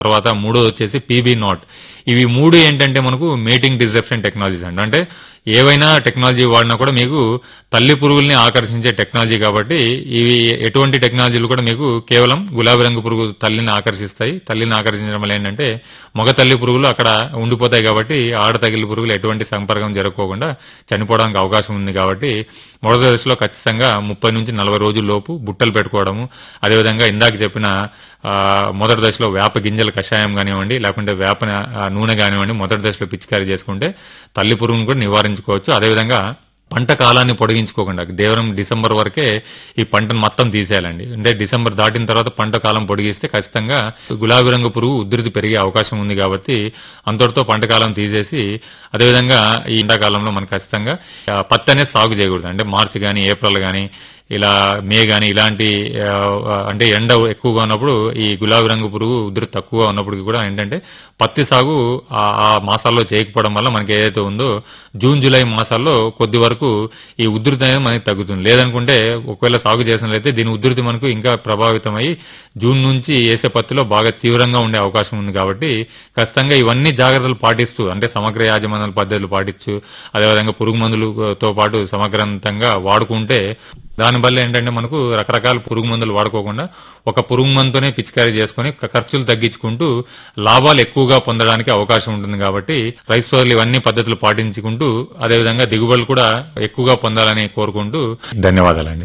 తర్వాత మూడోది వచ్చేసి పీబీ నాట్ ఇవి మూడు ఏంటంటే మనకు మేటింగ్ డిసెప్షన్ టెక్నాలజీస్ అండి అంటే ఏవైనా టెక్నాలజీ వాడినా కూడా మీకు తల్లి పురుగుల్ని ఆకర్షించే టెక్నాలజీ కాబట్టి ఇవి ఎటువంటి టెక్నాలజీలు కూడా మీకు కేవలం గులాబీ రంగు పురుగు తల్లిని ఆకర్షిస్తాయి తల్లిని ఆకర్షించడం వల్ల ఏంటంటే మగ తల్లి పురుగులు అక్కడ ఉండిపోతాయి కాబట్టి ఆడ తగిలి పురుగులు ఎటువంటి సంపర్కం జరగకోకుండా చనిపోవడానికి అవకాశం ఉంది కాబట్టి మొదటి దశలో ఖచ్చితంగా ముప్పై నుంచి నలభై రోజుల లోపు బుట్టలు పెట్టుకోవడము అదేవిధంగా ఇందాక చెప్పిన ఆ, మొదటి దశలో వేప గింజల కషాయం కానివ్వండి లేకుంటే వేప ఆ, నూనె కానివ్వండి మొదటి దశలో పిచికారీ చేసుకుంటే తల్లి పురుగును కూడా నివారించుకోవచ్చు అదేవిధంగా పంట కాలాన్ని పొడిగించుకోకుండా కేవలం డిసెంబర్ వరకే ఈ పంటను మొత్తం తీసేయాలండి అంటే డిసెంబర్ దాటిన తర్వాత పంట కాలం పొడిగిస్తే ఖచ్చితంగా గులాబీ రంగు పురుగు ఉధృతి పెరిగే అవకాశం ఉంది కాబట్టి అంతటితో పంట కాలం తీసేసి అదేవిధంగా ఈ ఎండాకాలంలో మనకు ఖచ్చితంగా ఆ, పత్తి అనేది సాగు చేయకూడదు అంటే మార్చి కానీ ఏప్రిల్ కానీ ఇలా మే గాని ఇలాంటి ఆ, అంటే ఎండ ఎక్కువగా ఉన్నప్పుడు ఈ గులాబీ రంగు పురుగు ఉధృతి తక్కువగా ఉన్నప్పుడు కూడా ఏంటంటే పత్తి సాగు ఆ ఆ మాసాల్లో చేయకపోవడం వల్ల మనకి ఏదైతే ఉందో జూన్ జూలై మాసాల్లో కొద్ది వరకు ఈ ఉధృతి అనేది మనకి తగ్గుతుంది లేదనుకుంటే ఒకవేళ సాగు చేసినట్లయితే దీని ఉధృతి మనకు ఇంకా ప్రభావితమై జూన్ నుంచి వేసే పత్తిలో బాగా తీవ్రంగా ఉండే అవకాశం ఉంది కాబట్టి ఖచ్చితంగా ఇవన్నీ జాగ్రత్తలు పాటిస్తూ అంటే సమగ్ర యాజమాన్యాల పద్ధతులు పాటించు అదేవిధంగా పురుగు మందులతో పాటు సమగ్రంతంగా వాడుకుంటే దానివల్ల ఏంటంటే మనకు రకరకాల పురుగు మందులు వాడుకోకుండా ఒక పురుగు మందుతోనే పిచికారీ చేసుకుని క- ఖర్చులు తగ్గించుకుంటూ లాభాలు ఎక్కువగా పొందడానికి అవకాశం ఉంటుంది కాబట్టి రైస్ సోదరులు ఇవన్నీ పద్ధతులు పాటించుకుంటూ అదేవిధంగా దిగుబడులు కూడా ఎక్కువగా పొందాలని కోరుకుంటూ ధన్యవాదాలండి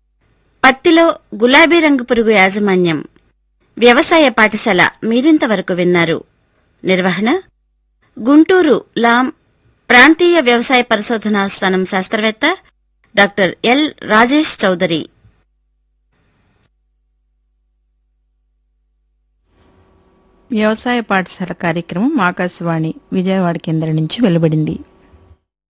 పత్తిలో గులాబీ రంగు పురుగు యాజమాన్యం వ్యవసాయ పాఠశాల మీరింతవరకు విన్నారు నిర్వహణ గుంటూరు లాం ప్రాంతీయ వ్యవసాయ పరిశోధనా స్థానం శాస్త్రవేత్త డాక్టర్ ఎల్ రాజేష్ చౌదరి వ్యవసాయ పాఠశాల కార్యక్రమం ఆకాశవాణి విజయవాడ కేంద్రం నుంచి వెలువడింది